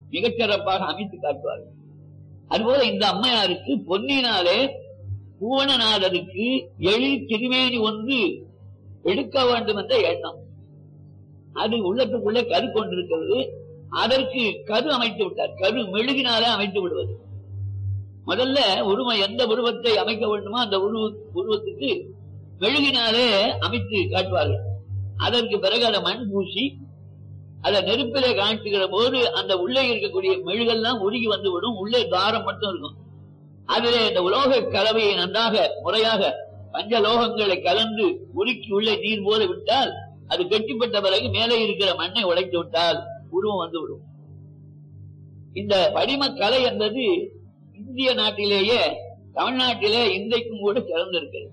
மிகச்சிறப்பாக அமைத்து காட்டுவார்கள் அதுபோல இந்த அம்மையாருக்கு பொன்னினாலே பூவனநாதருக்கு எழில் திருமேனி ஒன்று எடுக்க வேண்டும் என்ற எண்ணம் அது உள்ளத்துக்குள்ளே கரு கொண்டிருக்கிறது அதற்கு கரு அமைத்து விட்டார் கரு மெழுகினாலே அமைத்து விடுவது முதல்ல உருவம் எந்த உருவத்தை அமைக்க வேண்டுமோ அந்த உருவ உருவத்துக்கு மெழுகினாலே அமைத்து காட்டுவார்கள் அதற்கு பிறகு அதை மண் பூசி அதை நெருப்பிலே காட்டுகிற போது அந்த உள்ளே இருக்கக்கூடிய மெழுகெல்லாம் உருகி வந்து விடும் உள்ளே தாரம் மட்டும் இருக்கும் அதிலே இந்த உலோக கலவையை நன்றாக முறையாக பஞ்ச லோகங்களை கலந்து உருக்கி உள்ளே நீர் போல விட்டால் அது கெட்டிப்பட்ட பிறகு மேலே இருக்கிற மண்ணை உடைத்து விட்டால் உருவம் வந்து விடும் இந்த படிம கலை என்பது இந்திய நாட்டிலேயே தமிழ்நாட்டிலே இன்றைக்கும் கூட சிறந்திருக்கிறது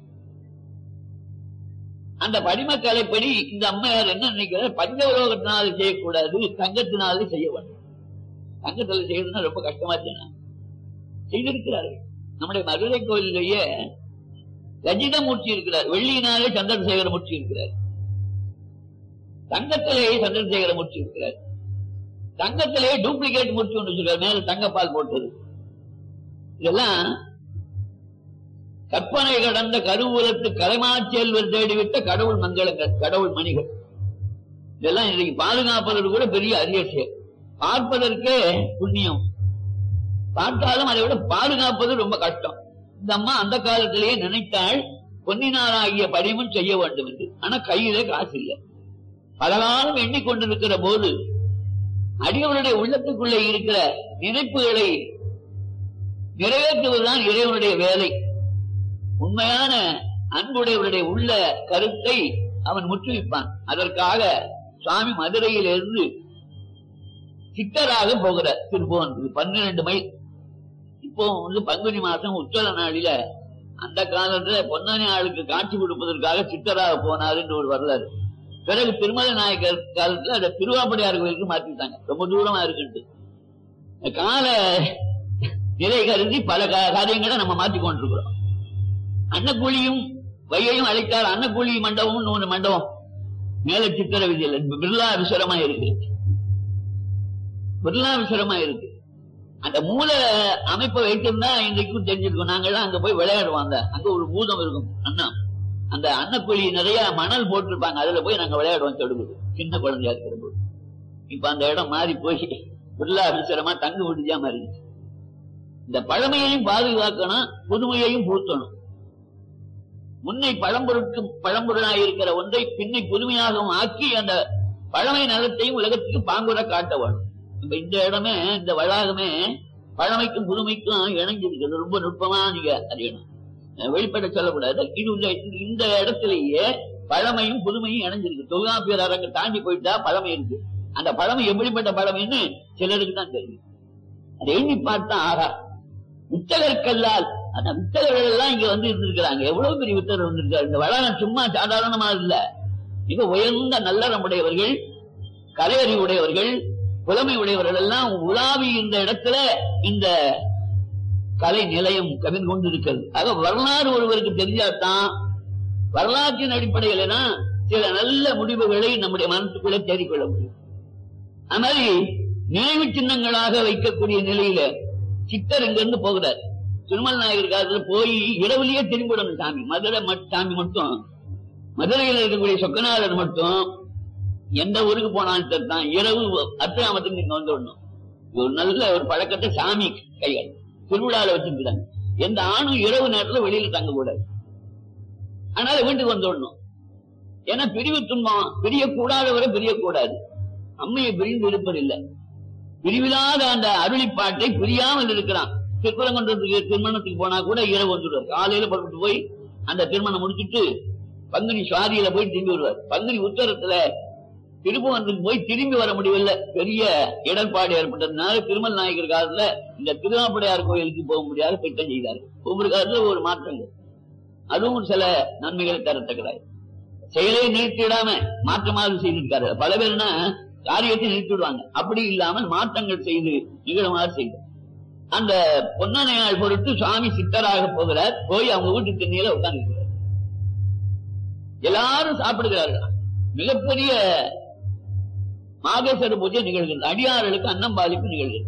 அந்த படிம கலைப்படி இந்த அம்மையார் என்ன நினைக்கிறார் பஞ்ச உலோகத்தினால செய்யக்கூடாது தங்கத்தினாலே செய்ய வேண்டும் தங்கத்துல செய்யறதுன்னா ரொம்ப கஷ்டமா செய்யணும் செய்திருக்கிறார்கள் நம்முடைய மதுரை கோயிலேயே ரஜிதமூர்த்தி இருக்கிறார் வெள்ளியினாலே சந்திரசேகர மூர்த்தி இருக்கிறார் தங்கத்திலேயே சந்திரசேகர மூர்த்தி இருக்கிறார் தங்கத்திலேயே டூப்ளிகேட் மூர்த்தி ஒன்று வச்சிருக்காரு மேல தங்கப்பால் போட்டது இதெல்லாம் கற்பனை கடந்த கருவூலத்து கலைமாச்செல்வர் தேடிவிட்ட கடவுள் மங்களங்கள் கடவுள் மணிகள் இதெல்லாம் இன்னைக்கு பாதுகாப்பதற்கு கூட பெரிய அரிய செயல் பார்ப்பதற்கே புண்ணியம் பார்த்தாலும் அதை விட பாதுகாப்பது ரொம்ப கஷ்டம் இந்த அம்மா அந்த காலத்திலேயே நினைத்தாள் பொன்னினாராகிய படிமும் செய்ய வேண்டும் என்று ஆனா கையிலே காசு இல்லை பலகாலம் எண்ணிக்கொண்டிருக்கிற போது அடியவருடைய உள்ளத்துக்குள்ளே இருக்கிற நினைப்புகளை நிறைவேற்றுவதுதான் இறைவனுடைய வேலை உண்மையான அன்புடையவருடைய உள்ள கருத்தை அவன் முற்றுவிப்பான் அதற்காக சுவாமி மதுரையிலிருந்து சித்தராக போகிறார் திருப்போன் பன்னிரண்டு மைல் இப்போ வந்து பங்குனி மாசம் உத்தர நாளில அந்த காலத்துல பொன்னானி ஆளுக்கு காட்சி கொடுப்பதற்காக சித்தராக போனார் என்று ஒரு வரலாறு பிறகு திருமல நாயக்கர் காலத்துல அதை திருவாப்படியார் கோயிலுக்கு மாத்திட்டாங்க ரொம்ப தூரமா இருக்குன்ட்டு இந்த கால நிலை கருதி பல கா- காரியங்களை நம்ம மாத்தி கொண்டிருக்கிறோம் அன்னக்கூலியும் வையையும் அழைத்தார் அன்னக்கூலி மண்டபம்னு ஒரு மண்டபம் மேல சித்திர விதியில் பிர்லா விசரமா இருக்கு பிர்லா விசரமா இருக்கு அந்த மூல அமைப்பை வைத்திருந்தா இன்றைக்கும் தெரிஞ்சிருக்கும் நாங்கெல்லாம் அங்க போய் விளையாடுவாங்க அங்க ஒரு பூதம் இருக்கும் அண்ணா அந்த அன்னக்குழி நிறைய மணல் போட்டிருப்பாங்க அதுல போய் நாங்க விளையாடுவோம் தொடுகுது சின்ன குழந்தையா இருக்கிற போது இப்ப அந்த இடம் மாறி போய் பிர்லா விசரமா தங்கு விடுதியா மாறிடுச்சு இந்த பழமையையும் பாதுகாக்கணும் புதுமையையும் பூத்தணும் முன்னை பழம்பொருட்கு பழம்பொருளாய் இருக்கிற ஒன்றை பின்னை புதுமையாகவும் ஆக்கி அந்த பழமை நலத்தையும் உலகத்துக்கு பாங்குற காட்ட வேணும் இப்ப இந்த இடமே இந்த வளாகமே பழமைக்கும் புதுமைக்கும் இணைஞ்சிருக்கிறது ரொம்ப நுட்பமா நீங்க அறியணும் அஹ் வெளிப்பட சொல்லக்கூடாது இது இந்த இந்த இடத்திலேயே பழமையும் புதுமையும் இணைஞ்சிருக்கு தொல்காப்பியர் அரங்க தாண்டி போயிட்டா பழமை இருக்கு அந்த பழமை எப்படிப்பட்ட பழமைன்னு சிலருக்கு தான் தெரியும் அதை எண்ணி பார்த்தா ஆகா வித்தகர்கல்லால் அந்த வித்தகர்கள் எல்லாம் இங்க வந்து இருந்திருக்கிறாங்க எவ்வளவு பெரிய வித்தகர் வந்திருக்காரு இந்த வளாகம் சும்மா சாதாரணமா இல்ல மிக உயர்ந்த நல்லறமுடையவர்கள் கலையறிவுடையவர்கள் புலமை உடையவர்கள் எல்லாம் உலாவி இந்த இடத்துல இந்த கலை நிலையம் கவிழ்ந்து கொண்டிருக்கிறது ஆக வரலாறு ஒருவருக்கு தெரிஞ்சாதான் வரலாற்றின் அடிப்படையில தான் சில நல்ல முடிவுகளை நம்முடைய மனசுக்குள்ளே தேடிக்கொள்ள முடியும் அது மாதிரி நினைவு சின்னங்களாக வைக்கக்கூடிய நிலையில சித்தர் இங்க இருந்து போகிறார் திருமல் நாயகர் காலத்துல போய் இரவுலயே திரும்பிடணும் சாமி மதுரை மட்- சாமி மட்டும் மதுரையில் இருக்கக்கூடிய சொக்கநாதர் மட்டும் எந்த ஊருக்கு போனாலும் சரி தான் இரவு அத்திராமத்துக்கு நீங்க வந்து விடணும் இது ஒரு நல்ல ஒரு பழக்கத்தை சாமி கைகள் திருவிழால வச்சிருக்கிறாங்க எந்த ஆணும் இரவு நேரத்துல வெளியில தங்க கூடாது அதனால வீட்டுக்கு வந்து விடணும் ஏன்னா பிரிவு துன்பம் பிரியக்கூடாதவரை பிரியக்கூடாது அம்மையை பிரிந்து இருப்பதில்லை பிரிவில்லாத அந்த அருளிப்பாட்டை பிரியாமல் இருக்கிறான் திருப்பரங்குன்றத்துக்கு திருமணத்துக்கு போனா கூட இரவு வந்துடுவார் காலையில புறப்பட்டு போய் அந்த திருமணம் முடிச்சிட்டு பங்குனி சுவாதியில போய் திரும்பி வருவார் பங்குனி உத்தரத்துல திருப்புவனத்துக்கு போய் திரும்பி வர முடியவில்லை பெரிய இடர்பாடு ஏற்பட்டதுனால திருமல் நாயக்கர் காலத்துல இந்த திருவாப்படையார் கோயிலுக்கு போக முடியாத திட்டம் செய்தார் ஒவ்வொரு காலத்துல ஒரு மாற்றங்கள் அதுவும் சில நன்மைகளை தரத்தக்கிறார் செயலை நிறுத்திடாம மாற்றமாக செய்திருக்காரு பல பேர்னா காரியத்தை நிறுத்திடுவாங்க அப்படி இல்லாமல் மாற்றங்கள் செய்து நிகழுமாறு செய்தார் அந்த பொன்னணையாள் பொருட்டு சுவாமி சித்தராக போகிறார் போய் அவங்க வீட்டு திண்ணையில உட்கார்ந்து எல்லாரும் சாப்பிடுகிறார்கள் மிகப்பெரிய மாகேஸ்வர பூஜை நிகழ்கிறது அடியார்களுக்கு அன்னம் பாலிப்பு நிகழ்கிறது